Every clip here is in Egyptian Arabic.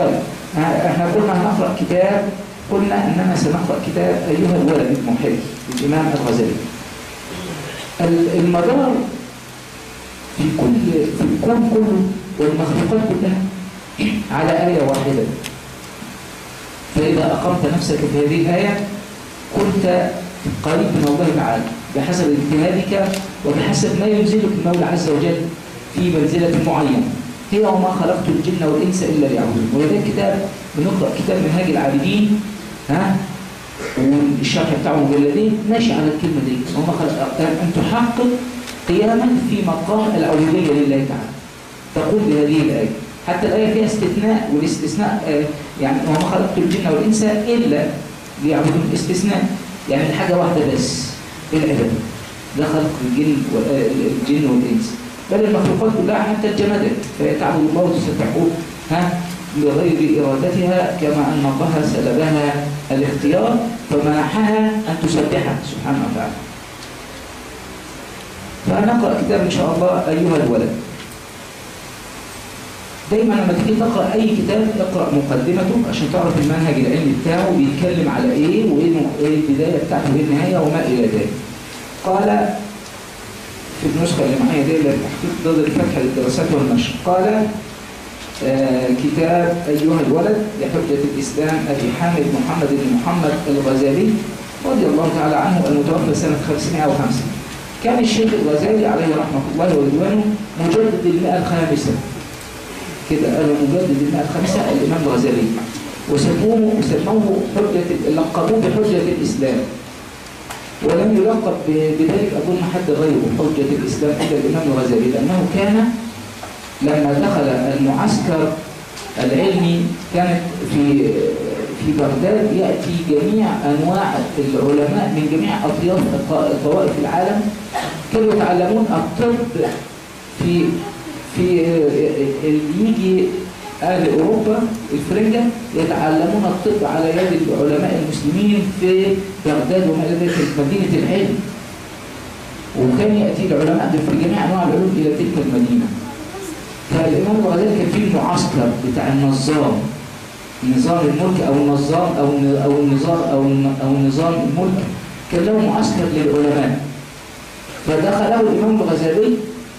طيب احنا قلنا هنقرأ كتاب قلنا أننا سنقرأ كتاب أيها الولد المحب للإمام الغزالي المدار في كل في الكون كله والمخلوقات كلها على آية واحدة فإذا أقمت نفسك في هذه الآية كنت قريب من الله تعالى بحسب اجتهادك وبحسب ما ينزلك المولى عز وجل في منزلة معينة هي وما خلقت الجن والإنس إلا ليعبدون ولذلك كتاب بنقرأ كتاب منهاج العابدين ها والشرح بتاعه مجلدين ماشي على الكلمة دي وما خلق أن تحقق قياما في مقام العبودية لله تعالى تقول بهذه الآية حتى الآية فيها استثناء والاستثناء آه يعني وما خلقت الجن والإنس إلا ليعبدون استثناء يعني الحاجة واحدة بس العبادة ده خلق الجن والجن والإنس بل المخلوقات كلها حتى الجمادات فهي تعبد الله وتسبحه ها بغير إرادتها كما أن الله سلبها الاختيار فمنحها أن تسبحه سبحانه وتعالى فنقرأ كتاب إن شاء الله أيها الولد دايما لما تيجي تقرأ أي كتاب اقرأ مقدمته عشان تعرف المنهج العلمي بتاعه بيتكلم على إيه وإيه البداية بتاعته وإيه النهاية وما إلى ذلك قال في النسخة اللي معايا دي اللي تحقيق ضد الفتح للدراسات والنشر قال آه كتاب أيها الولد لحجة الإسلام أبي حامد محمد بن محمد الغزالي رضي الله تعالى عنه المتوفى سنة 550 كان الشيخ الغزالي عليه رحمة الله ورضوانه مجدد المئة الخامسة كده قالوا مجدد المئة الخامسة الإمام الغزالي وسموه وسموه حجة لقبوه بحجة الإسلام ولم يلقب بذلك أظن حد غيره حجة الإسلام إلا الإمام الغزالي لأنه كان لما دخل المعسكر العلمي كانت في في بغداد يأتي جميع أنواع العلماء من جميع أطياف طوائف العالم كانوا يتعلمون الطب في في يجي أهل أوروبا الفرنجة يتعلمون الطب على يد العلماء المسلمين في بغداد وما إلى ذلك مدينة العلم وكان يأتي العلماء في جميع أنواع العلوم إلى تلك المدينة فالإمام الغزالي كان فيه المعسكر بتاع النظام نظام الملك أو النظام أو أو النظام أو أو نظام الملك كان له معسكر للعلماء فدخله الإمام الغزالي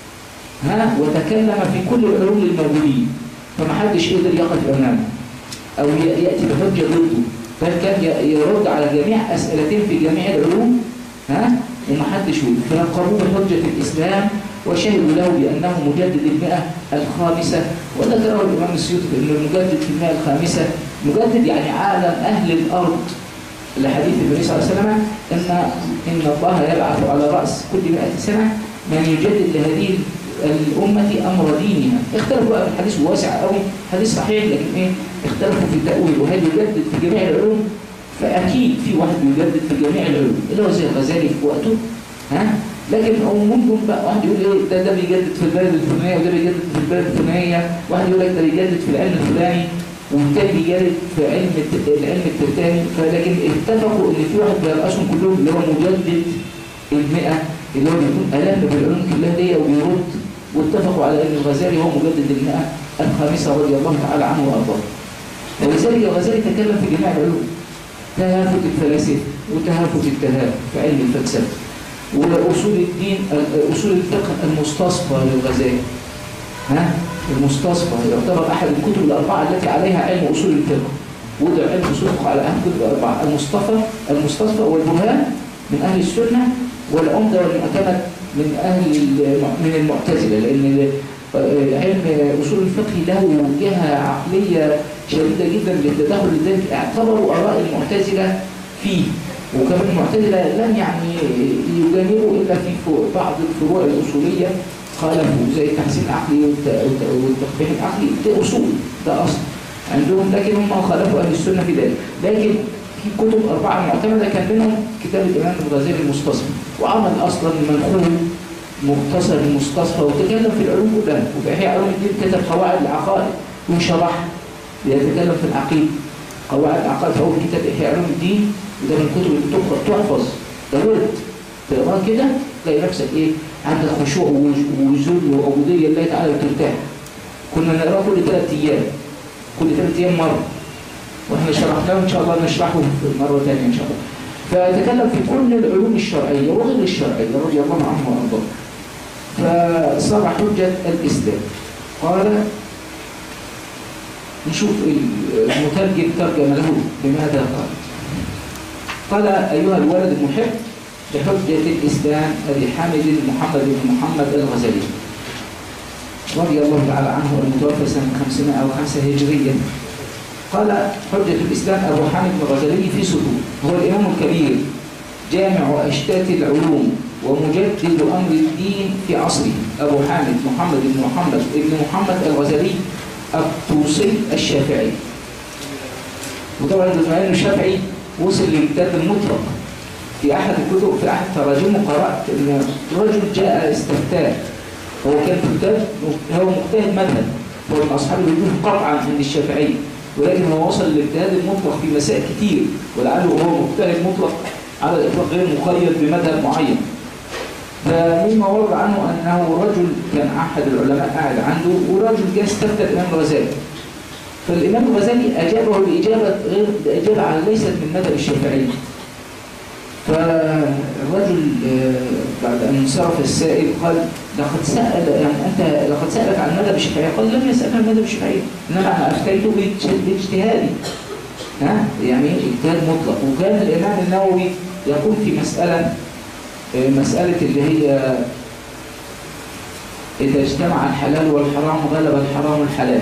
ها وتكلم في كل العلوم الموجودين فما حدش قدر يقف امامه او ياتي بحجه ضده بل كان يرد على جميع اسئلتين في جميع العلوم ها وما حدش فلقبوه بحجه الاسلام وشهدوا له بانه مجدد المئه الخامسه وذكره الامام السيوطي انه المجدد في المئه الخامسه مجدد يعني عالم اهل الارض لحديث النبي صلى الله عليه وسلم ان ان الله يبعث على راس كل 100 سنه من يجدد لهذه الأمة أمر دينها اختلفوا بقى في الحديث واسع قوي حديث صحيح لكن ايه اختلفوا في التأويل وهل يجدد في جميع العلوم فأكيد في واحد بيجدد في جميع العلوم اللي هو زي الغزالي في وقته ها لكن ممكن بقى واحد يقول ايه ده ده بيجدد في البلد الفلانيه وده بيجدد في البلد الفلانيه واحد يقول لك ده بيجدد في العلم الفلاني والتاني بيجدد في علم العلم الترتاني فلكن اتفقوا ان في واحد بيرأسهم كلهم اللي هو مجدد المئة اللي هو بيكون ألم بالعلوم كلها دي وبيرد واتفقوا على أن الغزالي هو مجدد المئة الخامسة رضي الله تعالى عنه وأرضاه ولذلك الغزالي تكلم في جميع العلوم تهافت الفلاسفة وتهافت التهافت في علم الفلسفة وأصول الدين أصول الفقه المستصفى للغزالي ها المستصفى يعتبر أحد الكتب الأربعة التي عليها علم أصول الفقه وضع علم أصول الفقه على أهم الكتب الأربعة المصطفى المستصفى والبرهان من أهل السنة والعمدة والمعتمد من أهل من المعتزلة لأن علم أصول الفقه له جهة عقلية شديدة جدا للتدخل لذلك اعتبروا آراء المعتزلة فيه وكمان المعتزلة لم يعني يجانبوا إلا في بعض الفروع الأصولية خالفوا زي التحسين العقلي والتقبيح العقلي ده أصول ده أصل عندهم لكن هم خالفوا أهل السنة في ذلك لكن في كتب أربعة معتمدة كان منهم كتاب الإمام الغزالي المستصفى وعمل أصلا منخول مختصر المستصفى وتكلم في العلوم كلها وفي إحياء علوم الدين كتب قواعد العقائد وشرح يتكلم في العقيدة قواعد العقائد فهو كتاب إحياء علوم الدين وده من الكتب اللي تقرأ تحفظ ده ورد تقراه كده تلاقي نفسك إيه عندك خشوع وذل وعبودية لله تعالى وترتاح كنا نقراه كل ثلاث أيام كل ثلاث أيام مرة وإحنا شرحناه إن شاء الله نشرحه مرة ثانية إن شاء الله فتكلم في كل العلوم الشرعية وغير الشرعية رضي الله عنه وأرضاه فصار حجة الإسلام قال نشوف المترجم ترجم له بماذا قال قال أيها الولد المحب بحجة الإسلام أبي حامد محمد بن محمد الغزالي رضي الله تعالى عنه المتوفى سنة 505 هجرية قال حجة الإسلام أبو حامد الغزالي في سطور هو الإمام الكبير جامع أشتات العلوم ومجدد أمر الدين في عصره أبو حامد محمد بن محمد بن محمد الغزالي الطوسي الشافعي وطبعا إسماعيل الشافعي وصل للكتاب المطلق في أحد الكتب في أحد تراجمه قرأت أن رجل جاء استفتاء هو كان كتاب هو مجتهد مذهب هو من أصحاب الوجوه قطعا عند الشافعي ولكن هو وصل للاجتهاد المطلق في مسائل كتير ولعله هو مجتهد مطلق على الإطلاق غير مقيد بمذهب معين فمما ورد عنه أنه رجل كان أحد العلماء قاعد عنده ورجل جاء استفتى الإمام الغزالي فالإمام الغزالي أجابه بإجابة غير إجابة على ليست من مذهب الشافعي فالرجل بعد أن انصرف السائل قال لقد سأل يعني أنت لقد سألك عن مذهب الشافعي قال لم يسألك عن مذهب الشافعي إنما أنا أفتيت باجتهادي ها يعني اجتهاد مطلق وكان الإمام النووي يقول في مسألة مسألة اللي هي إذا اجتمع الحلال والحرام غلب الحرام الحلال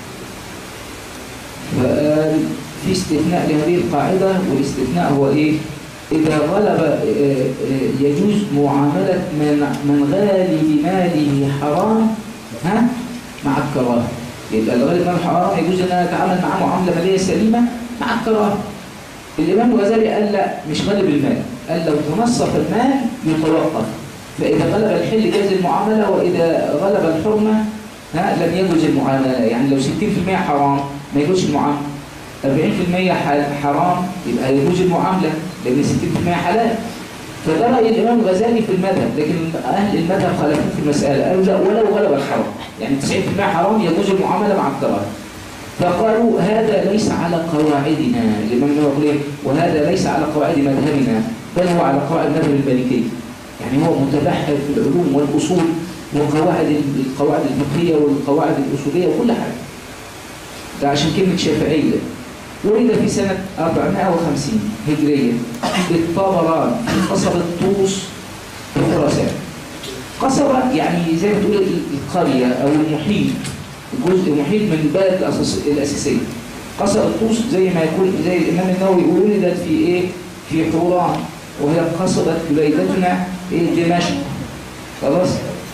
فقال في استثناء لهذه القاعدة والاستثناء هو إيه؟ إذا غلب يجوز معاملة من من غالب ماله حرام ها مع الكراهة يبقى الغالب ماله حرام يجوز أن أنا أتعامل معاه معاملة مالية سليمة مع الكراهة الإمام الغزالي قال لا مش غالب المال قال لو تنصف المال يتوقف فإذا غلب الحل جاز المعاملة وإذا غلب الحرمة ها لم يجوز المعاملة يعني لو 60% حرام ما يجوزش المعاملة 40% حرام يبقى يجوز المعاملة لأن 60% حلال فده رأي الإمام الغزالي في المذهب لكن أهل المذهب خالفوه في المسألة قالوا لا ولو غلب الحرام يعني 90% حرام يجوز المعاملة مع الكراهة فقالوا هذا ليس على قواعدنا الإمام النووي يقول وهذا ليس على قواعد مذهبنا بل هو على قواعد مذهب المالكي يعني هو متبحر في العلوم والأصول وقواعد القواعد الفقهية والقواعد الأصولية وكل حاجة ده عشان كلمة شافعية ولد في سنة 450 هجرية بالطبران في قصبة طوس في خراسان قصبة يعني زي ما تقول القرية أو المحيط جزء محيط من البلد الأساسية قصبة طوس زي ما يقول زي الإمام النووي يقول ولدت في إيه؟ في حوران وهي قصبة وليدتنا إيه دمشق خلاص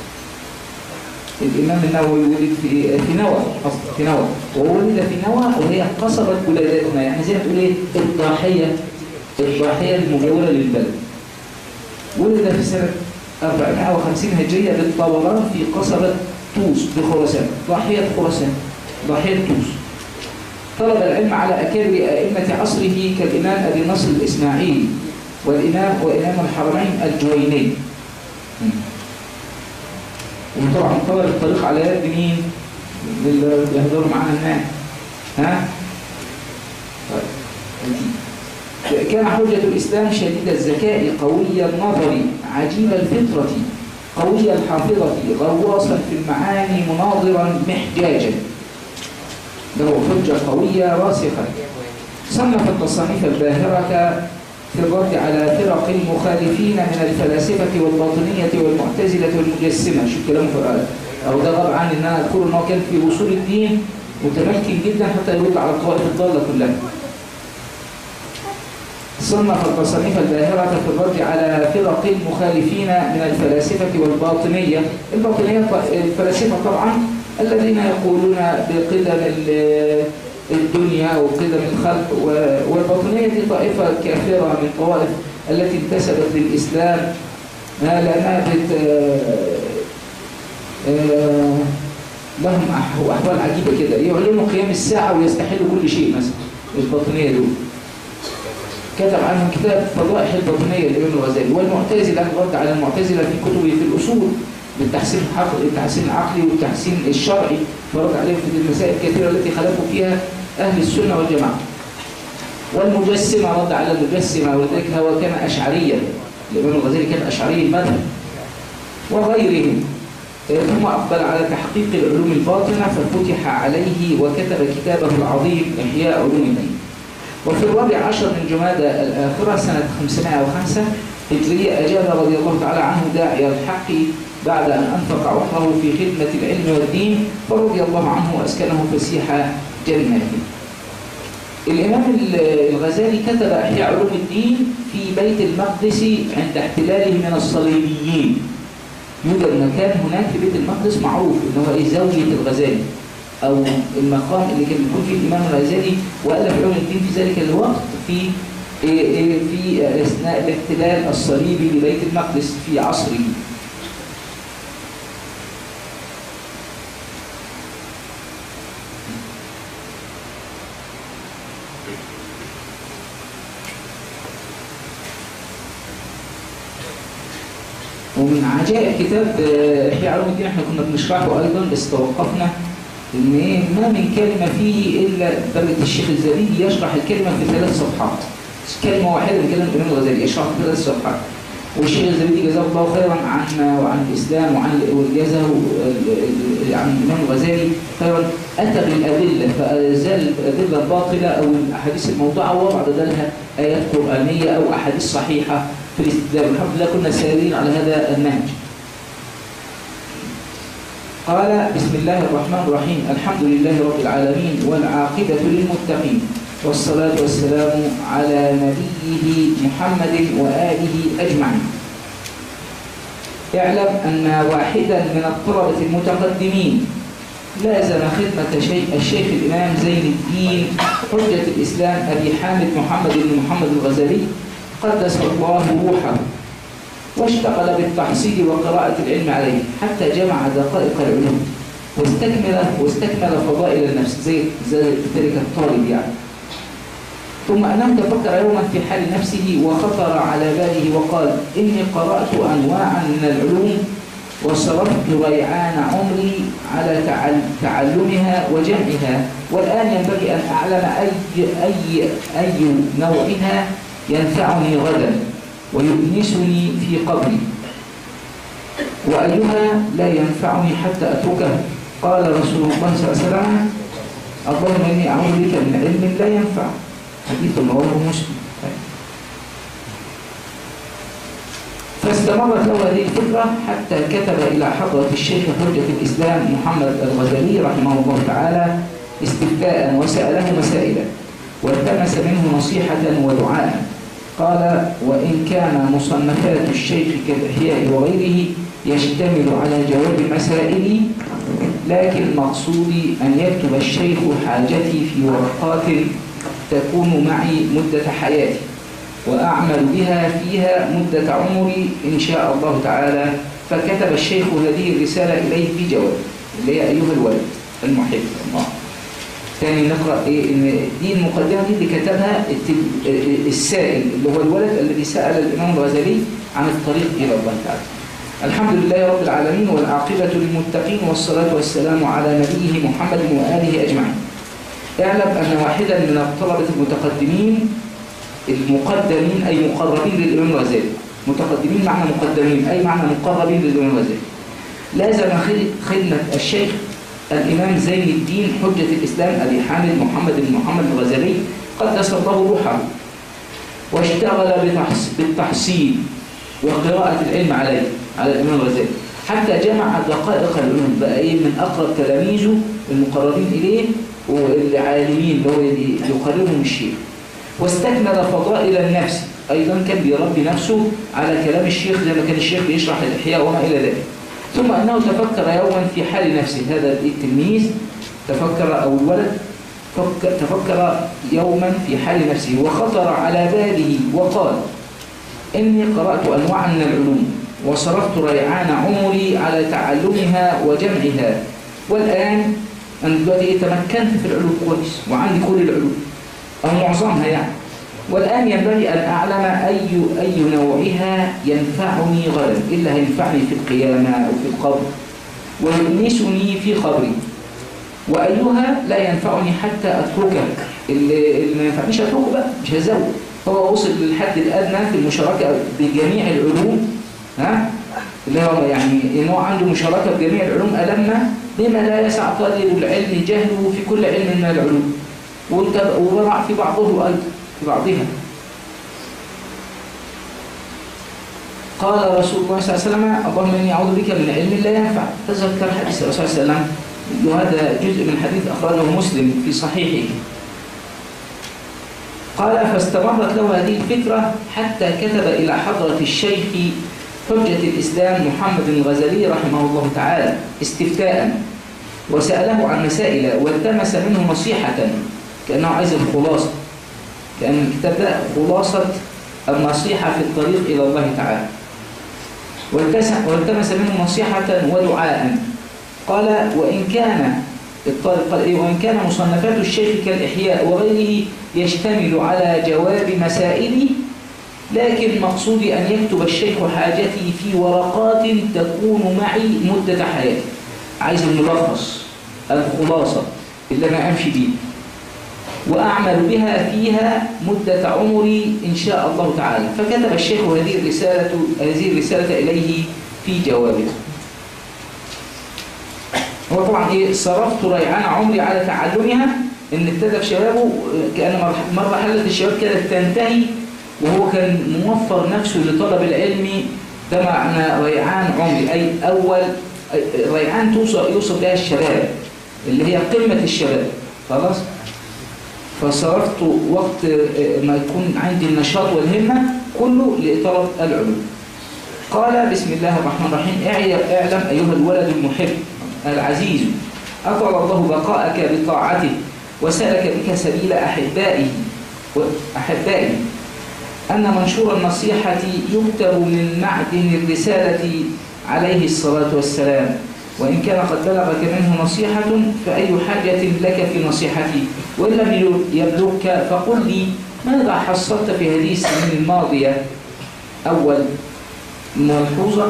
الإمام النووي ولد في في نوى في نوى وولد في نوى وهي قصبة ولادتنا يعني زي ما تقول ايه الضاحية الضاحية المجاورة للبلد ولد في سنة 450 هجرية بالطوران في قصبة طوس بخراسان ضاحية خراسان ضاحية طوس طلب العلم على أكابر أئمة عصره كالإمام أبي نصر الإسماعيلي والإمام وإمام الحرمين الجويني وطبعا طلب الطريق على يد مين اللي بيحضروا معانا هناك ها طيب كان حجة الإسلام شديد الذكاء قوي النظر عجيب الفطرة قوي الحافظة غواصا في المعاني مناظرا محجاجا له حجة قوية راسخة صنف التصانيف الباهرة في الرد على فرق المخالفين من الفلاسفة والباطنية والمعتزلة والمجسمة شوف كلامه في الآية أو ده غاب عن إن أنا أذكر إن هو كان في أصول الدين متمكن جدا حتى يرد على الطوائف الضالة كلها صنف التصانيف الباهرة في الرد على فرق المخالفين من الفلاسفة والباطنية الباطنية الفلاسفة طبعا الذين يقولون بقدم الدنيا وقدم الخلق والباطنية دي طائفة كافرة من طوائف التي انتسبت للإسلام لأنها بت لهم أحوال عجيبة كده يعلنوا قيام الساعة ويستحلوا كل شيء مثلا الباطنية دول كتب عنهم كتاب فضائح الباطنية الإمام الغزالي والمعتزلة رد على المعتزلة في كتبه في الأصول بالتحسين العقلي التحسين العقلي والتحسين الشرعي ورد عليهم في المسائل الكثيرة التي خلفوا فيها أهل السنة والجماعة والمجسمة رد على المجسمة ولذلك هو كان أشعريا الإمام الغزالي كان أشعري المذهب وغيرهم ثم أقبل على تحقيق العلوم الباطنة ففتح عليه وكتب كتابه العظيم إحياء علوم الدين وفي الرابع عشر من جمادى الآخرة سنة 505 هجرية أجاب رضي الله تعالى عنه داعي الحق بعد أن أنفق عمره في خدمة العلم والدين فرضي الله عنه وأسكنه فسيح جناته الإمام الغزالي كتب إحياء علوم الدين في بيت المقدس عند احتلاله من الصليبيين يوجد مكان هناك في بيت المقدس معروف اللي هو إيه زاوية الغزالي أو المقام اللي كان بيكون فيه الإمام الغزالي وألف علوم الدين في ذلك الوقت في في أثناء الاحتلال الصليبي لبيت المقدس في عصره ومن عجائب كتاب إحياء علوم الدين احنا كنا بنشرحه أيضا بس توقفنا إن إيه ما من كلمة فيه إلا درجة الشيخ الزبيدي يشرح الكلمة في ثلاث صفحات كلمة واحدة من كلام الإمام الغزالي يشرح في ثلاث صفحات والشيخ الزبيدي جزاه الله خيرا عنا وعن الإسلام وعن والجزا عن الإمام الغزالي خيرا أتى بالأدلة فأزال الأدلة الباطلة أو الأحاديث الموضوعة وبعد ذلك آيات قرآنية أو أحاديث صحيحة في الاستدلال الحمد لله كنا سائرين على هذا النهج قال بسم الله الرحمن الرحيم الحمد لله رب العالمين والعاقبة للمتقين والصلاة والسلام على نبيه محمد وآله أجمعين اعلم أن واحدا من الطلبة المتقدمين لازم خدمة شيء الشيخ الإمام زين الدين حجة الإسلام أبي حامد محمد بن محمد الغزالي قدس الله روحه واشتغل بالتحصيل وقراءة العلم عليه حتى جمع دقائق العلوم واستكمل واستكمل فضائل النفس زي زي ذلك الطالب يعني ثم أنه تفكر يوما في حال نفسه وخطر على باله وقال إني قرأت أنواعا من العلوم وصرفت ريعان عمري على تعلمها وجمعها والآن ينبغي أن أعلم أي, أي, أي نوعها ينفعني غدا ويؤنسني في قبري وأيها لا ينفعني حتى أتركه قال رسول الله صلى الله عليه وسلم اللهم إني أعوذ بك من علم لا ينفع حديث رواه مسلم فاستمرت له هذه الفكرة حتى كتب إلى حضرة الشيخ حجة الإسلام محمد الغزالي رحمه الله تعالى استفتاء وسأله مسائلا والتمس منه نصيحة ودعاء قال وإن كان مصنفات الشيخ كالإحياء وغيره يشتمل على جواب مسائلي لكن مقصودي أن يكتب الشيخ حاجتي في ورقات تكون معي مدة حياتي وأعمل بها فيها مدة عمري إن شاء الله تعالى فكتب الشيخ هذه الرسالة إليه في جواب اللي هي أيها الولد المحب الله ثاني نقرأ إيه إن دي المقدمة دي اللي كتبها السائل اللي هو الولد الذي سأل الإمام الغزالي عن الطريق إلى الله تعالى الحمد لله رب العالمين والعاقبة للمتقين والصلاة والسلام على نبيه محمد وآله أجمعين اعلم أن واحدا من الطلبة المتقدمين المقدمين أي مقربين للإمام الغزالي متقدمين معنى مقدمين أي معنى مقربين للإمام الغزالي لازم خدمة الشيخ الإمام زين الدين حجة الإسلام أبي حامد محمد بن محمد الغزالي قدس الله روحه واشتغل بالتحصيل وقراءة العلم عليه على الإمام الغزالي حتى جمع دقائق العلوم بقى إيه من أقرب تلاميذه المقربين إليه والعالمين اللي هو يقربهم الشيخ واستكمل فضائل النفس أيضا كان بيربي نفسه على كلام الشيخ زي ما كان الشيخ بيشرح الإحياء وما إلى ذلك ثم أنه تفكر يوما في حال نفسه هذا التلميذ تفكر أو الولد تفكر يوما في حال نفسه وخطر على باله وقال إني قرأت أنواعا من العلوم وصرفت ريعان عمري على تعلمها وجمعها والآن أنا دلوقتي تمكنت في العلوم كويس وعندي كل العلوم أو معظمها يعني والآن ينبغي أن أعلم أي أي نوعها ينفعني غدا إلا هينفعني في القيامة أو في القبر ويؤنسني في قبري وأيها لا ينفعني حتى أتركه اللي, اللي ما ينفعنيش أتركه بقى مش هزود هو وصل للحد الأدنى في المشاركة بجميع العلوم ها اللي هو يعني إن هو عنده مشاركة بجميع العلوم ألم بما لا يسع طالب العلم جهله في كل علم من العلوم ووضع في بعضه أيضا في بعضها قال رسول الله صلى الله عليه وسلم اللهم إني أعوذ بك من علم لا ينفع تذكر حديث الرسول صلى الله عليه وسلم وهذا جزء من حديث أخرجه مسلم في صحيحه قال فاستمرت له هذه الفكرة حتى كتب إلى حضرة الشيخ حجة الإسلام محمد الغزالي رحمه الله تعالى استفتاء وسأله عن مسائل والتمس منه نصيحة كأنه عايز الخلاصة لأن الكتاب ده خلاصة النصيحة في الطريق إلى الله تعالى والتمس منه نصيحة ودعاء قال وإن كان الطالب قال إيه وإن كان مصنفات الشيخ كالإحياء وغيره يشتمل على جواب مسائلي لكن مقصودي أن يكتب الشيخ حاجتي في ورقات تكون معي مدة حياتي عايز الملخص الخلاصة اللي أنا أمشي بيه وأعمل بها فيها مدة عمري إن شاء الله تعالى فكتب الشيخ هذه الرسالة, هذه الرسالة إليه في جوابه هو طبعا إيه صرفت ريعان عمري على تعلمها إن ابتدى في شبابه كأن مرحلة الشباب كانت تنتهي وهو كان موفر نفسه لطلب العلم ده معنى ريعان عمري أي أول ريعان توصل يوصل بها الشباب اللي هي قمة الشباب خلاص فصرفت وقت ما يكون عندي النشاط والهمة كله لطلب العلوم قال بسم الله الرحمن الرحيم اعلم أيها الولد المحب العزيز أطل الله بقاءك بطاعته وسلك بك سبيل أحبائه أحبائه أن منشور النصيحة يكتب من معدن الرسالة عليه الصلاة والسلام وإن كان قد بلغك منه نصيحة فأي حاجة لك في نصيحتي وإن لم يبلغك فقل لي ماذا حصلت في هذه السنين الماضية أول ملحوظة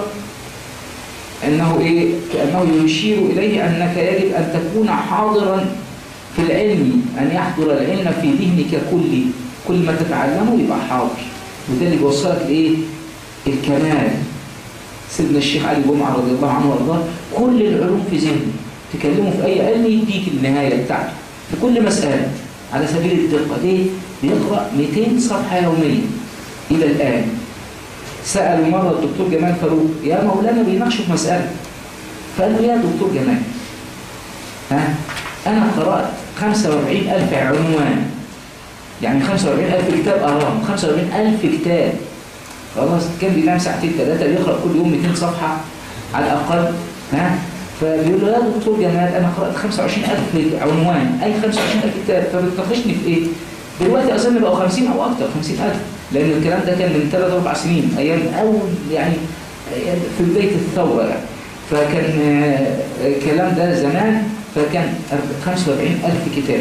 أنه إيه؟ كأنه يشير إليه أنك يجب أن تكون حاضرا في العلم أن يحضر العلم في ذهنك كله كل ما تتعلمه يبقى حاضر وده اللي بيوصلك لإيه؟ الكمال سيدنا الشيخ علي جمعة رضي الله عنه وارضاه كل العلوم في ذهنه تكلمه في أي علم يديك النهاية بتاعته في كل مسألة على سبيل الدقة ليه؟ بيقرأ 200 صفحة يوميا إلى الآن سأل مرة الدكتور جمال فاروق يا مولانا بيناقشوا في مسألة فقال له يا دكتور جمال ها أنا قرأت 45000 عنوان يعني 45000 كتاب أراهم 45000 كتاب خلاص كان بينام ساعتين ثلاثة بيقرأ كل يوم 200 صفحة على الأقل ها فبيقول له يا دكتور جمال أنا قرأت 25000 عنوان أي 25000 كتاب فبتناقشني في إيه؟ دلوقتي أظن بقوا 50 أو أكتر 50000 لأن الكلام ده كان من 3 4 سنين أيام أول يعني في بداية الثورة يعني فكان الكلام ده زمان فكان 45000 كتاب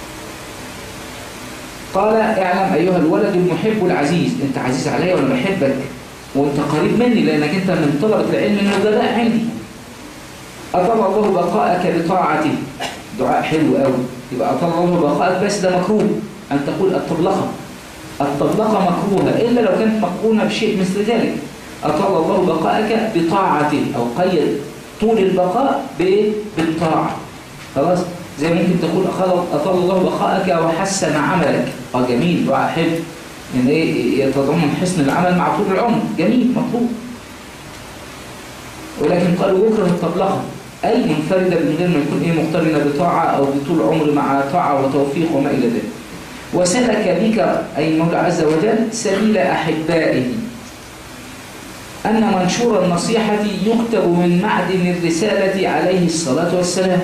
قال اعلم أيها الولد المحب العزيز أنت عزيز علي وأنا بحبك وأنت قريب مني لأنك أنت من طلبة العلم النجباء عندي أطلع الله بقاءك بطاعته دعاء حلو قوي يبقى أطلع الله بقاءك بس ده مكروه أن تقول الطبلقة الطبلقة مكروهة إلا لو كانت مقرونة بشيء مثل ذلك أطلع الله بقاءك بطاعته أو قيد طول البقاء بالطاعة خلاص زي ممكن تقول أطال الله بقاءك وحسن عملك اه جميل دعاء حلو يعني ايه يتضمن حسن العمل مع طول العمر جميل مطلوب ولكن قالوا يكره الطبلقه اي منفرده من غير ما يكون ايه مقترنه بطاعه او بطول عمر مع طاعه وتوفيق وما الى ذلك وسلك بك اي المولى عز وجل سبيل احبائه ان منشور النصيحه يكتب من معدن الرساله عليه الصلاه والسلام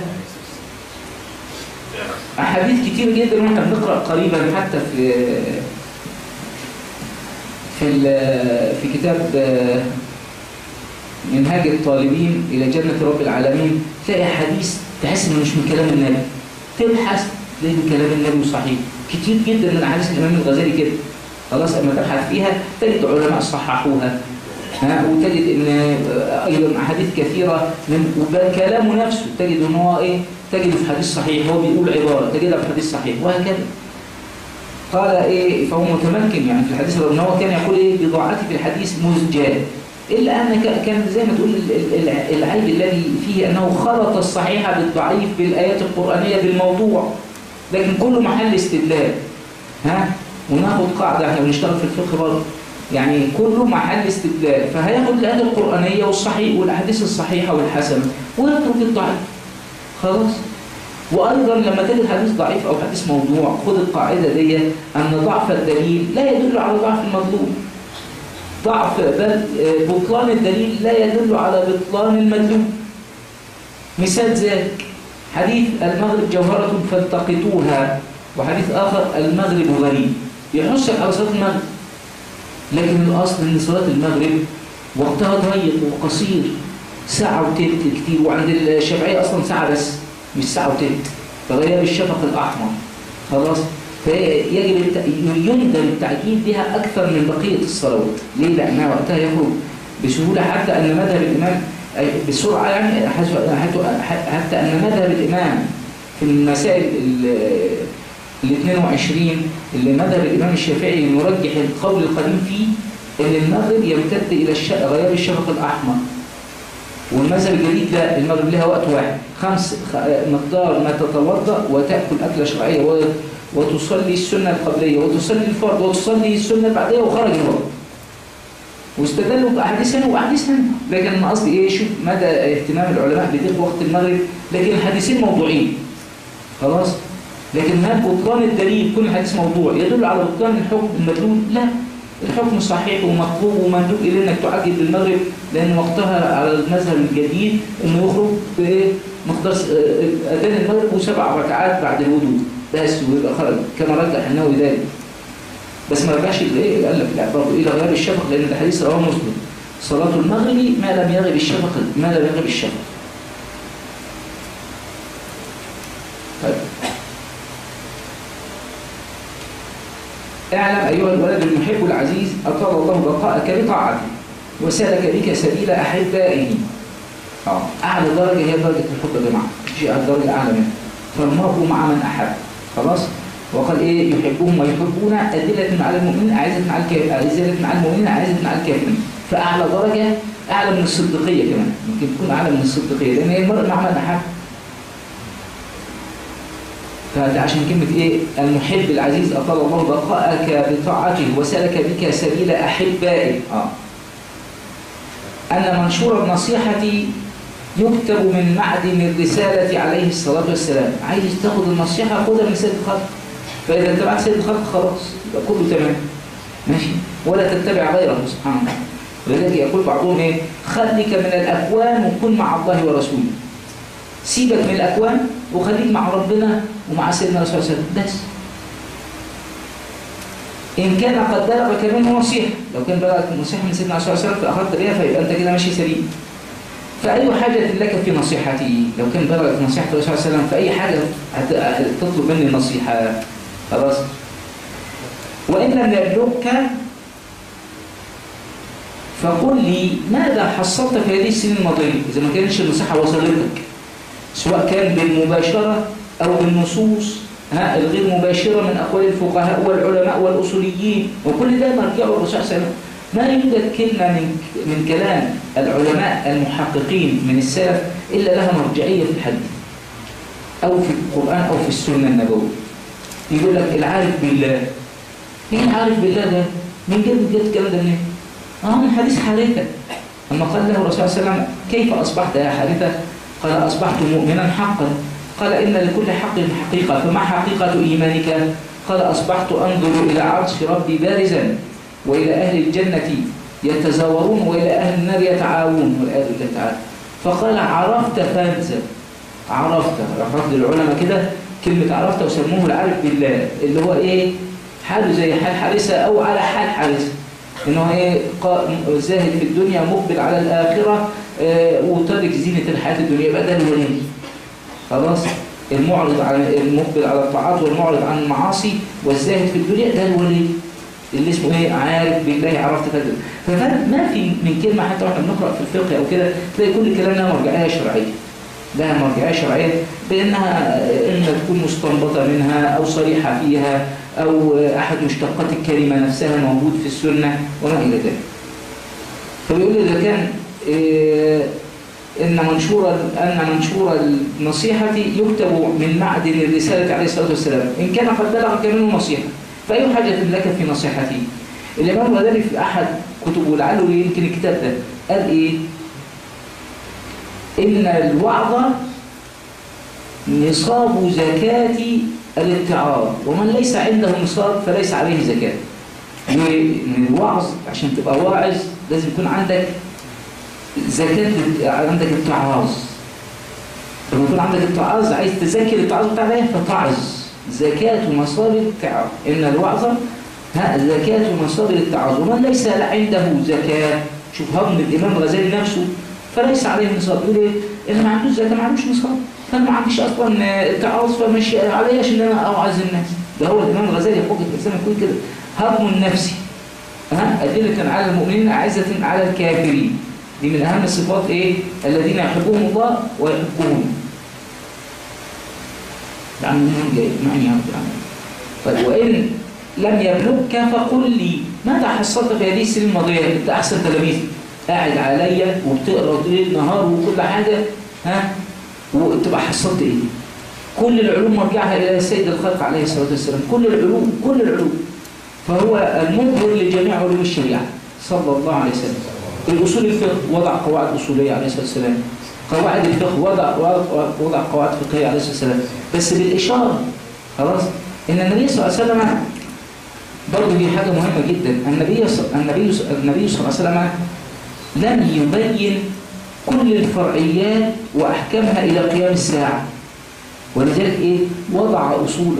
أحاديث كتير جدا واحنا بنقرأ قريبا حتى في في في كتاب منهاج الطالبين إلى جنة رب العالمين تلاقي حديث تحس إنه مش من كلام النبي تبحث تلاقي من كلام النبي صحيح كتير جدا من أحاديث الإمام الغزالي كده خلاص اما تبحث فيها تجد علماء صححوها ها وتجد ان ايضا احاديث كثيره من بل كلامه نفسه تجد ان هو ايه تجد في حديث صحيح هو بيقول عباره تجدها في حديث صحيح وهكذا قال ايه فهو متمكن يعني في الحديث ان هو كان يقول ايه بضاعتي في الحديث مزجاه الا ان كان زي ما تقول العيب الذي فيه انه خلط الصحيح بالضعيف بالايات القرانيه بالموضوع لكن كله محل استدلال ها وناخد قاعده احنا بنشتغل في الفقه برضه يعني كله محل استدلال فهياخد الآيات القرآنية والصحيح والأحاديث الصحيحة والحسنة ويترك الضعيف خلاص وأيضا لما تجد حديث ضعيف أو حديث موضوع خد القاعدة دي أن ضعف الدليل لا يدل على ضعف المطلوب ضعف بل بطلان الدليل لا يدل على بطلان المدلول مثال ذلك حديث المغرب جوهرة فالتقطوها وحديث آخر المغرب غريب يحثك على صلاة المغرب لكن الأصل أن صلاة المغرب وقتها ضيق وقصير ساعة وتلت كتير وعند الشافعية أصلا ساعة بس مش ساعة وتلت فغياب الشفق الأحمر خلاص فيجب يندم التعجيل بها أكثر من بقية الصلوات ليه؟ لأنها وقتها يخرج بسهولة حتى أن مذهب الإمام بسرعة يعني حتى أن مذهب الإمام في المسائل ال 22 اللي مذهب الإمام الشافعي يرجح القول القديم فيه ان المغرب يمتد إلى غياب الشفق الأحمر والمذهب الجديد لا المغرب لها وقت واحد خمس مقدار ما تتوضأ وتأكل أكلة شرعية وتصلي السنة القبلية وتصلي الفرض وتصلي السنة البعدية وخرج الوقت واستدلوا بأحاديث هنا وأحاديث هنا لكن أنا قصدي إيه شوف مدى اهتمام العلماء بدقة وقت المغرب لكن الحديثين موضوعين خلاص لكن هل بطلان الدليل كل حديث موضوع يدل على بطلان الحكم المدلول لا الحكم صحيح ومطلوب ومندوب إليه انك تعجل بالمغرب لان وقتها على المذهب الجديد انه يخرج بايه مقدار اذان المغرب وسبع ركعات بعد الوضوء بس ويبقى خرج كما رجح النووي ذلك بس ما رجعش الايه قال لك لا برضه الى غياب الشفق لان الحديث رواه مسلم صلاه المغرب ما لم يغب الشفق ما لم يغب الشفق طيب اعلم أيها الولد المحب العزيز أطال الله بقاءك بطاعته وسلك بك سبيل أحبائه آه. أعلى درجة هي درجة الحب يا جماعة شيء درجة أعلى منها فالمرء مع من أحب خلاص وقال إيه يحبهم ويحبون أدلة على المؤمنين أعزة على الكافرين أعزة على المؤمنين أعزة على الكافرين فأعلى درجة أعلى من الصديقية كمان ممكن تكون أعلى من الصديقية لأن هي المرء مع من أحب فهذا عشان كلمة إيه المحب العزيز أطال الله بقاءك بطاعته وسلك بك سبيل أحبائه آه. أن منشور النصيحة يكتب من معدن الرسالة عليه الصلاة والسلام عايز تاخد النصيحة خدها من سيد الخلق فإذا اتبعت سيد الخلق خلاص يبقى كله تمام ماشي ولا تتبع غيره سبحانه وتعالى ولذلك يقول بعضهم ايه خليك من الأكوان وكن مع الله ورسوله سيبك من الأكوان وخليك مع ربنا ومع سيدنا رسول الله صلى الله عليه وسلم بس إن كان قد بلغك منه نصيحة لو كان بلغك نصيحة من سيدنا رسول الله صلى الله عليه وسلم فأخذت بها فيبقى أنت كده ماشي سليم فأي حاجة لك في نصيحتي لو كان بلغك نصيحة الرسول صلى الله عليه وسلم فأي حاجة تطلب مني نصيحة خلاص وإن لم يبلغك فقل لي ماذا حصلت في هذه السنين الماضية إذا ما كانتش النصيحة وصلتك سواء كان بالمباشرة أو بالنصوص ها الغير مباشرة من أقوال الفقهاء والعلماء والأصوليين وكل ده مرجعه الرسول صلى الله عليه وسلم ما يوجد كلمة من, من كلام العلماء المحققين من السلف إلا لها مرجعية في الحديث أو في القرآن أو في السنة النبوية يقول لك العارف بالله مين عارف بالله ده؟ من جد جد الكلام ده منين؟ اه من حديث حارثة لما قال له الرسول صلى الله عليه وسلم كيف أصبحت يا حارثة؟ قال أصبحت مؤمنا حقا قال إن لكل حق حقيقة فما حقيقة إيمانك قال أصبحت أنظر إلى عرش ربي بارزا وإلى أهل الجنة يتزاورون وإلى أهل النار يتعاون والعياذ بالله تعالى فقال عرفت فانزل عرفت رفض للعلماء كده كلمة عرفت وسموه العارف بالله اللي هو إيه حاله زي حال حارسة أو على حال حارسة إنه إيه زاهد في الدنيا مقبل على الآخرة آه وترك زينة الحياة الدنيا يبقى ده الولي خلاص المعرض عن المقبل على الطاعات والمعرض عن المعاصي والزاهد في الدنيا ده الولي اللي اسمه ايه عارف بالله عرفت كذا فما ما في من كلمه حتى واحنا بنقرا في الفقه او كده تلاقي كل كلام لها مرجعيه شرعيه لها مرجعيه شرعيه بانها اما تكون مستنبطه منها او صريحه فيها او احد مشتقات الكلمه نفسها موجود في السنه وما الى ذلك فبيقول اذا كان إيه ان منشور ان منشور النصيحه يكتب من معدن الرساله عليه الصلاه والسلام ان كان قد بلغك منه نصيحه فاي حاجه لك في نصيحتي الامام الغزالي في احد كتبه لعله يمكن الكتاب ده قال ايه ان الوعظ نصاب زكاه الاتعاظ ومن ليس عنده نصاب فليس عليه زكاه من الوعظ عشان تبقى واعظ لازم يكون عندك زكاة عندك التعاظ لما يكون عندك التعاظ عايز تذاكر التعاظ بتاع ده فتعظ زكاة مصادر التعاظ إن الوعظ ها زكاة مصادر التعاظ ومن ليس عنده زكاة شوف هضم الإمام الغزالي نفسه فليس عليه نصاب يقول إيه؟ اللي ما عندوش زكاة ما عندوش نصاب فأنا ما عنديش أصلا تعاظ فمش علياش إن أنا أوعظ الناس ده هو الإمام الغزالي حجة الإسلام يقول كده هضم النفسي ها أدلة على المؤمنين أعزة على الكافرين دي من أهم الصفات إيه؟ الذين يحبهم الله ويحبهم يعني منهم جاي معني يا رب العالمين طيب وإن لم يبلغك فقل لي متى حصلت في هذه السنين الماضية أنت أحسن تلاميذ قاعد عليا وبتقرا ليل نهار وكل حاجة ها وتبقى حصلت إيه؟ كل العلوم مرجعها إلى سيد الخلق عليه الصلاة والسلام كل العلوم كل العلوم فهو المظهر لجميع علوم الشريعة صلى الله عليه وسلم الأصول الفقه وضع قواعد أصولية عليه الصلاة والسلام قواعد الفقه وضع وضع قواعد فقهية عليه الصلاة والسلام بس بالإشارة خلاص إن النبي صلى الله عليه وسلم برضه دي حاجة مهمة جدا النبي صلى النبي النبي صلى الله عليه وسلم لم يبين كل الفرعيات وأحكامها إلى قيام الساعة ولذلك إيه وضع أصولا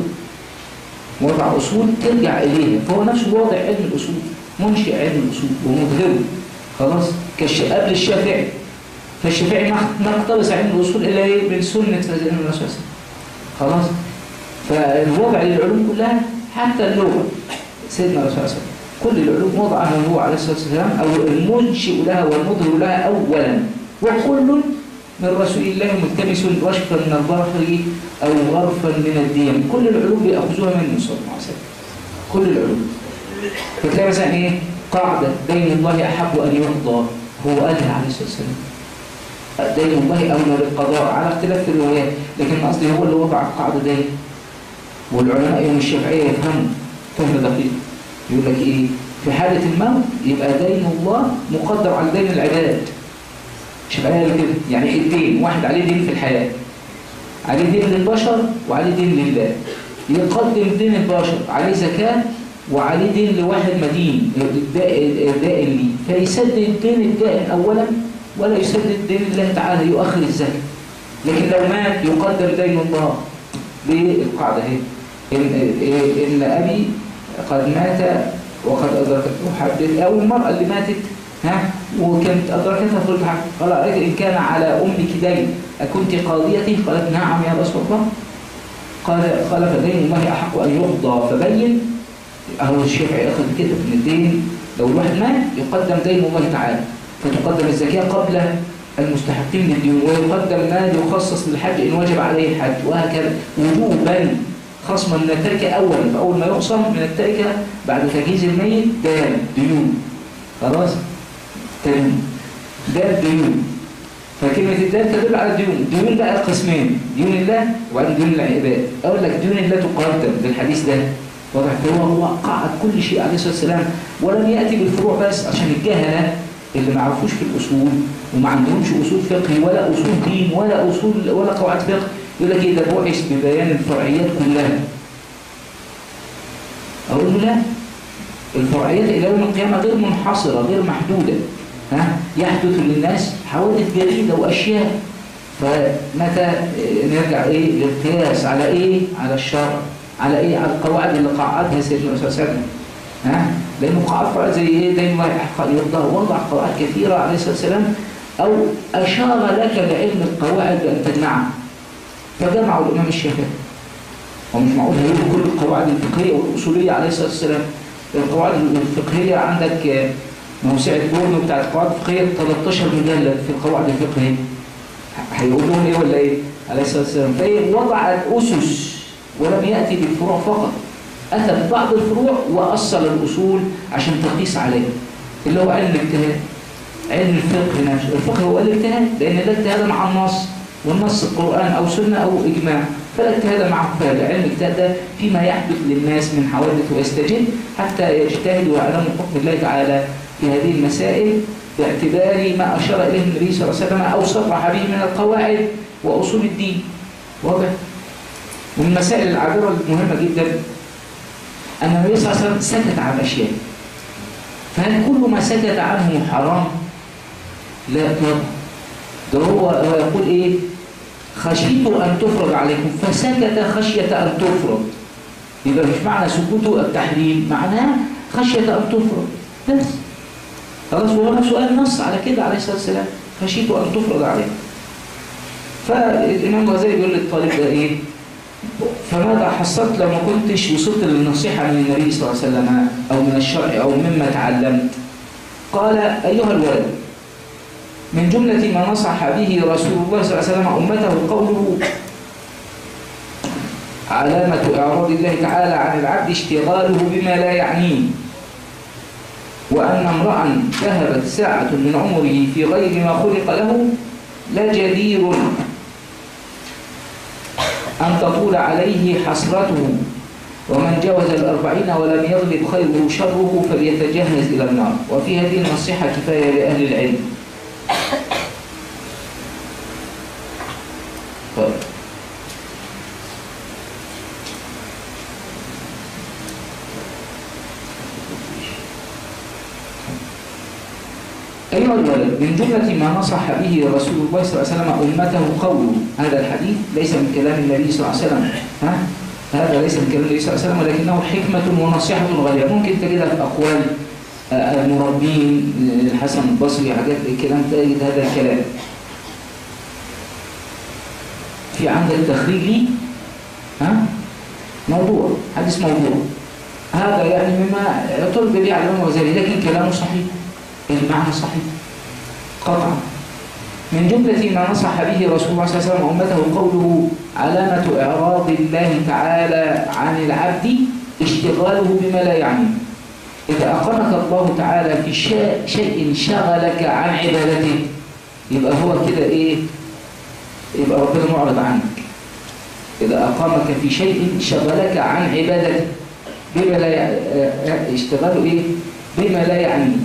وضع أصول ترجع إليها فهو نفسه واضع علم الأصول منشئ علم الأصول ومظهره خلاص كش قبل الشافعي فالشافعي ما اقتبس علم الأصول إلا إيه من سنة سيدنا الرسول صلى الله عليه وسلم خلاص فالوضع للعلوم كلها حتى اللغة سيدنا الرسول صلى الله عليه وسلم كل العلوم وضعها هو عليه الصلاة والسلام أو المنشئ لها والمظهر لها أولا وكل من رسول الله ملتمس رشفا من البحر أو غرفا من الدين كل العلوم بيأخذوها منه صلى الله عليه وسلم كل العلوم فتلاقي مثلا إيه قاعدة دين الله أحب أن يرضى هو قالها عليه الصلاة والسلام دين الله أولى بالقضاء على اختلاف في الروايات لكن قصدي هو اللي وضع القاعدة دي والعلماء يوم الشافعية يفهموا فهم دقيق يقول لك إيه في حالة الموت يبقى دين الله مقدر على دين العباد شبعية كده يعني الدين واحد عليه دين في الحياة عليه دين للبشر وعليه دين لله يقدم دين البشر عليه زكاة وعليه دين لواحد مدين الدائن ليه فيسدد الدين الدائن أولا ولا يسدد دين الله تعالى يؤخر الزكاة لكن لو مات يقدم دين الله بالقاعدة هي إن, إن أبي قد مات وقد أدركته حد أو المرأة اللي ماتت ها وكانت أدركتها في الحق قال إن كان على أمك دين أكنت قاضيتي قالت نعم يا رسول الله قال قال فدين الله أحق أن يقضى فبين أهو الشافعي أخذ كده من الدين لو الواحد مات يقدم دين الله تعالى فتقدم الزكاة قبل المستحقين للديون ويقدم مال يخصص للحج إن وجب عليه الحج وهكذا وجوبا خصما من التركة أولا فأول ما يخصم من التركة بعد تجهيز الميت ده ديون خلاص تاني ده الديون فكلمة الدين تدل على الديون ديون بقى قسمين ديون الله وبعدين ديون العباد أقول لك ديون الله تقدم بالحديث ده واضح هو هو قعد كل شيء عليه الصلاة والسلام ولم يأتي بالفروع بس عشان الجهلة اللي ما عرفوش في الأصول وما عندهمش أصول فقه ولا أصول دين ولا أصول ولا قواعد فقه يقول لك إيه ده بعث ببيان الفرعيات كلها أقول له لا الفرعيات إلى يوم القيامة غير منحصرة غير محدودة ها يحدث للناس حوادث جديدة وأشياء فمتى نرجع إيه للقياس على إيه على الشرع على إيه على القواعد اللي قعدها سيدنا الرسول صلى الله عليه وسلم ها لأنه قواعد فرع زي إيه دايما يحق يرضى وضع قواعد كثيرة عليه الصلاة والسلام أو أشار لك لعلم القواعد بأن تجمعها فجمعوا الإمام الشافعي ومش معقول هيقول كل القواعد الفقهية والأصولية عليه الصلاة والسلام القواعد الفقهية عندك موسوعة بورنو بتاع القواعد الفقهية 13 مجلد في القواعد الفقهية هيقول لهم ايه ولا ايه؟ عليه الصلاة والسلام فايه وضع الأسس ولم يأتي بالفروع فقط أتى ببعض الفروع وأصل الأصول عشان تقيس عليه اللي هو علم الاجتهاد علم الفقه نفسه الفقه هو الاجتهاد لأن ده اجتهاد مع النص والنص القرآن أو سنة أو إجماع فلا اجتهاد مع فعل علم الاجتهاد ده فيما يحدث للناس من حوادث ويستجد حتى يجتهدوا ويعلموا حكم الله تعالى في هذه المسائل باعتبار ما أشار إليه النبي صلى الله عليه وسلم أو صرح به من القواعد وأصول الدين واضح؟ من المسائل العابرة المهمة جدا أن النبي صلى الله عليه وسلم سكت عن أشياء فهل كل ما سكت عنه حرام؟ لا طبعا ده هو يقول إيه؟ خشيت أن تفرض عليكم فسكت خشية أن تفرض يبقى مش معنى سكوته التحريم معناه خشية أن تفرض بس خلاص وهو سؤال نص على كده عليه الصلاة والسلام خشيت أن تفرض عليكم فالإمام الغزالي بيقول للطالب ده إيه؟ فماذا حصلت لو ما كنتش وصلت للنصيحة من النبي صلى الله عليه وسلم أو من الشرع أو مما تعلمت قال أيها الولد من جملة ما نصح به رسول الله صلى الله عليه وسلم أمته قوله علامة إعراض الله تعالى عن العبد اشتغاله بما لا يعنيه وأن امرأ ذهبت ساعة من عمره في غير ما خلق له لجدير أن تطول عليه حسرته ومن جاوز الأربعين ولم يغلب خيره شره فليتجهز إلى النار وفي هذه النصيحة كفاية لأهل العلم طيب. أيها الولد من جملة ما نصح به رسول الله صلى الله عليه وسلم أمته قوله هذا الحديث ليس من كلام النبي صلى الله عليه وسلم ها؟ هذا ليس من كلام النبي صلى الله عليه وسلم ولكنه حكمة ونصيحة غالية ممكن تجدها في أقوال المربين الحسن البصري حاجات الكلام تجد هذا الكلام في عندك تخريج لي ها موضوع حديث موضوع هذا يعني مما يطلب به على الإمام الغزالي لكن كلامه صحيح المعنى صحيح قطعا من جملة ما نصح به رسول الله صلى الله عليه وسلم أمته قوله علامة إعراض الله تعالى عن العبد اشتغاله بما لا يعنيه إذا أقامك الله تعالى في شيء شغلك عن عبادته يبقى هو كده إيه يبقى ربنا معرض عنك إذا أقامك في شيء شغلك عن عبادته بما لا اشتغاله إيه بما لا يعنيه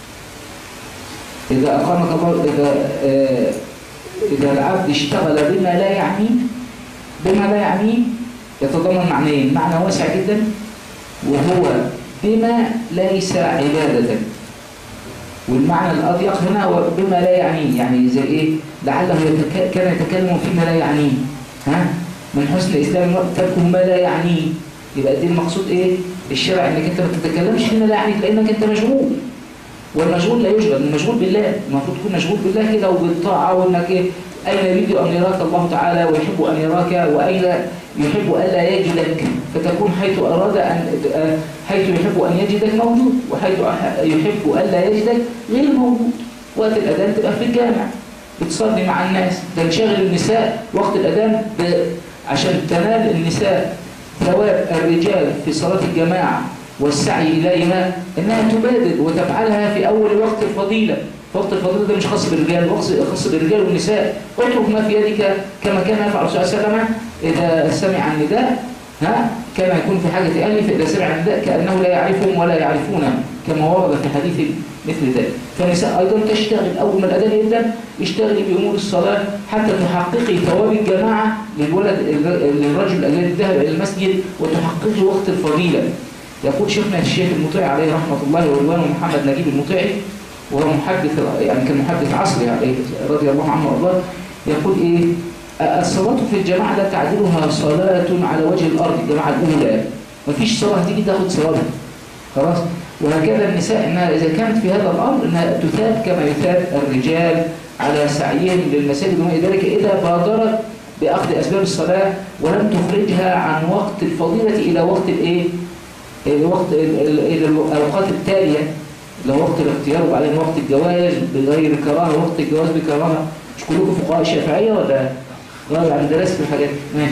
إذا أقامك الله إذا آه إذا العبد اشتغل بما لا يعنيه بما لا يعنيه يتضمن معنيين معنى واسع جدا وهو بما ليس عبادة والمعنى الأضيق هنا هو بما لا يعنيه يعني زي إيه لعله يتك... كان يتكلم فيما لا يعنيه ها من حسن الإسلام تركه ما لا يعنيه يبقى دي المقصود إيه الشرع إنك أنت ما تتكلمش فيما لا يعنيك لأنك أنت مشغول والمشغول لا يشغل المشغول بالله المفروض تكون مشغول بالله كده وبالطاعة وانك ايه اين يريد ان يراك الله تعالى ويحب ان يراك واين يحب الا يجدك فتكون حيث اراد ان حيث يحب ان يجدك موجود وحيث يحب الا يجدك غير موجود وقت الاذان تبقى في الجامع بتصلي مع الناس تنشغل النساء وقت الاذان عشان تنال النساء ثواب الرجال في صلاه الجماعه والسعي إليها إنها تبادر وتفعلها في أول وقت الفضيلة وقت الفضيلة ده مش خاص بالرجال خاص بالرجال والنساء اترك ما في يدك كما كان يفعل الرسول صلى الله عليه وسلم إذا سمع النداء ها كما يكون في حاجة أهله فإذا سمع النداء كأنه لا يعرفهم ولا يعرفونه كما ورد في حديث مثل ذلك فالنساء أيضا تشتغل أول ما الأذان يبدأ اشتغلي بأمور الصلاة حتى تحققي ثواب الجماعة للولد للرجل الذي ذهب إلى المسجد وتحققي وقت الفضيلة يقول شيخنا الشيخ المطيع عليه رحمة الله ورضوانه محمد نجيب المطيعي وهو محدث يعني كان محدث عصري عليه رضي الله عنه وارضاه يقول ايه الصلاة في الجماعة لا تعدلها صلاة على وجه الأرض الجماعة الأولى مفيش صلاة تيجي تاخد صلاة خلاص وهكذا النساء انها اذا كانت في هذا الامر انها تثاب كما يثاب الرجال على سعيهم للمساجد وما ذلك اذا بادرت باخذ اسباب الصلاه ولم تخرجها عن وقت الفضيله الى وقت الايه الوقت ال- ال- الأوقات التالية اللي هو وقت الاختيار وبعدين وقت الجواز بغير كراهة وقت الجواز بكراهة مش كلكم فقهاء شافعية ولا غير عن دراسة الحاجات ماشي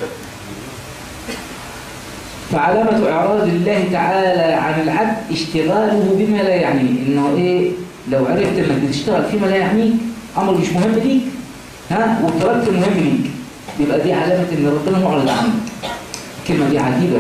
فعلامة إعراض الله تعالى عن العبد اشتغاله بما لا يعنيه إنه إيه لو عرفت إنك بتشتغل فيما لا يعنيك أمر مش مهم ليك ها وتركت المهم ليك يبقى دي علامة إن ربنا معرض عنك الكلمة دي عجيبة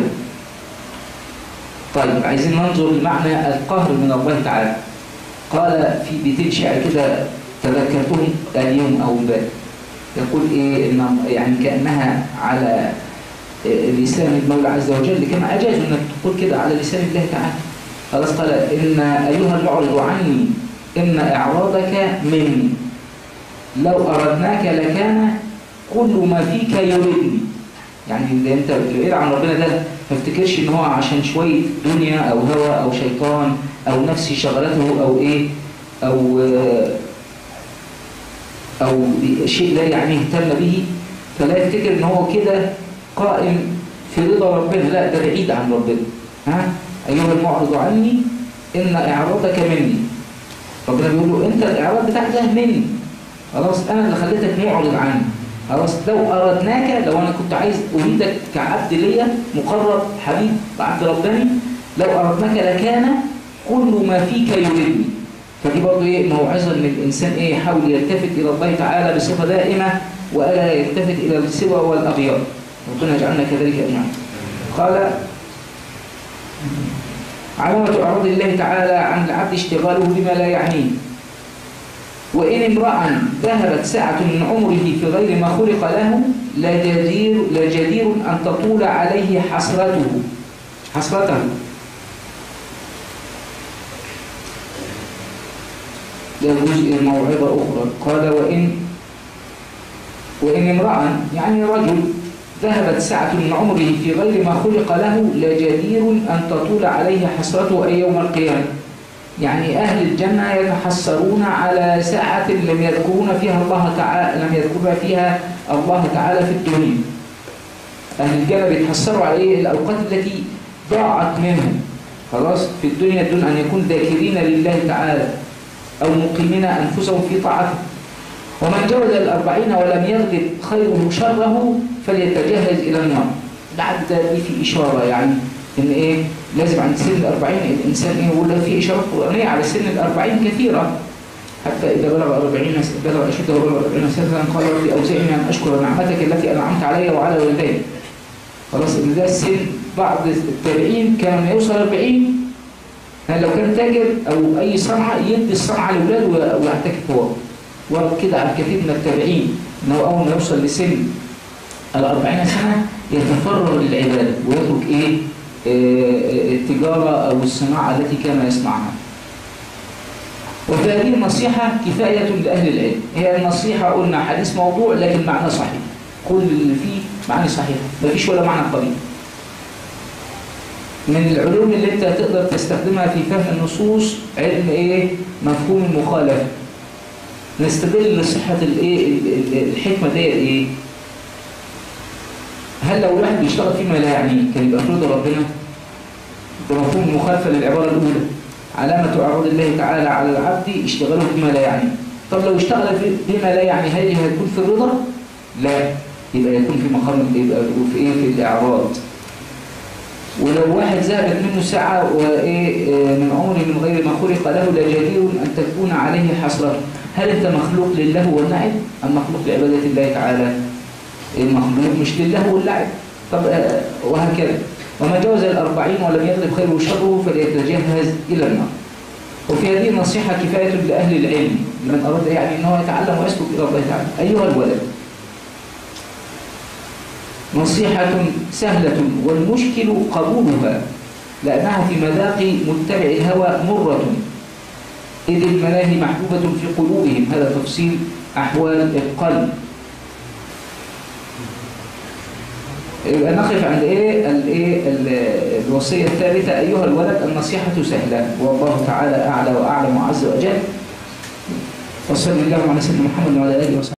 طيب عايزين ننظر لمعنى القهر من الله تعالى قال في بيتين شعر كده تذكرتهم اليوم أو امبارح يقول إيه إن يعني كأنها على لسان المولى عز وجل كما أجاز أنك تقول كده على لسان الله تعالى خلاص قال إن أيها المعرض عني إن إعراضك مني لو أردناك لكان كل ما فيك يريدني يعني اللي انت بعيد عن ربنا ده ما افتكرش ان هو عشان شويه دنيا او هوى او شيطان او نفس شغلته او ايه او او شيء لا يعني اهتم به فلا يفتكر ان هو كده قائم في رضا ربنا لا ده بعيد عن ربنا ها ايها المعرض عني ان اعراضك مني ربنا بيقول له انت الاعراض بتاعك ده مني خلاص انا اللي خليتك معرض عني خلاص لو أردناك لو أنا كنت عايز أريدك كعبد ليا مقرب حبيب عبد رباني لو أردناك لكان كل ما فيك يريدني فدي برضه إيه موعظة إن الإنسان إيه يحاول يلتفت إلى الله تعالى بصفة دائمة وألا يلتفت إلى السوى والأغيار ربنا يجعلنا كذلك أجمعين قال علامة أعراض الله تعالى عن العبد اشتغاله بما لا يعنيه وإن امرأ ذهبت ساعة من عمره في غير ما خلق له لجدير, لجدير أن تطول عليه حسرته حسرته ده جزء موعظة أخرى قال وإن وإن امرأ يعني رجل ذهبت ساعة من عمره في غير ما خلق له لجدير أن تطول عليه حسرته أي يوم القيامة يعني أهل الجنة يتحسرون على ساعة لم يذكرون فيها الله تعالى لم يذكرون فيها الله تعالى في الدنيا أهل الجنة بيتحسروا على إيه الأوقات التي ضاعت منهم خلاص في الدنيا دون أن يكون ذاكرين لله تعالى أو مقيمين أنفسهم في طاعته ومن جوز الأربعين ولم يغلب خيره شره فليتجهز إلى النار بعد دي في إشارة يعني إن إيه لازم عند سن الأربعين الإنسان إيه يقول في إشارات قرآنية على سن الأربعين كثيرة حتى إذا بلغ أربعين بلغ أشده وبلغ أربعين سنة قال ربي أوزعني أن أشكر نعمتك التي أنعمت علي وعلى والدي خلاص إن ده السن بعض التابعين كان يوصل 40 لو كان تاجر أو أي صنعة يدي الصنعة لأولاده ويعتكف هو وكده على الكثير من التابعين أنه أول ما يوصل لسن الأربعين سنة يتفرغ للعبادة ويترك إيه التجارة أو الصناعة التي كان يصنعها وفي هذه النصيحة كفاية لأهل العلم هي النصيحة قلنا حديث موضوع لكن معنى صحيح كل اللي فيه معنى صحيح ما فيش ولا معنى قبيح من العلوم اللي انت تقدر تستخدمها في فهم النصوص علم ايه مفهوم المخالفة نستدل لصحة الايه الحكمة دي ايه هل لو الواحد بيشتغل فيما لا يعنيه كان يبقى فرض ربنا بمفهوم المخالفة للعبارة الأولى علامة أعراض الله تعالى على العبد اشتغاله بما لا يعنيه طب لو اشتغل بما لا يعني هل هيكون في الرضا؟ لا يبقى يكون في مقام يبقى في ايه في الإعراض ولو واحد ذهبت منه ساعة وإيه من عمره من غير ما خلق له لجدير أن تكون عليه حسرته هل أنت مخلوق لله والنعم أم مخلوق لعبادة الله تعالى؟ المخلوق مش لله واللعب طب وهكذا وما جاوز الأربعين ولم يغلب خيره وشره فليتجهز إلى النار وفي هذه النصيحة كفاية لأهل العلم لمن أراد يعني أنه يتعلم ويسلك إلى الله تعالى أيها الولد نصيحة سهلة والمشكل قبولها لأنها في مذاق متبع الهوى مرة إذ الملاهي محبوبة في قلوبهم هذا تفصيل أحوال القلب يبقى نقف عند ايه الايه الوصيه الثالثه ايها الولد النصيحه سهله والله تعالى اعلى واعلم وعز وجل وصلى الله على سيدنا محمد وعلى اله وصحبه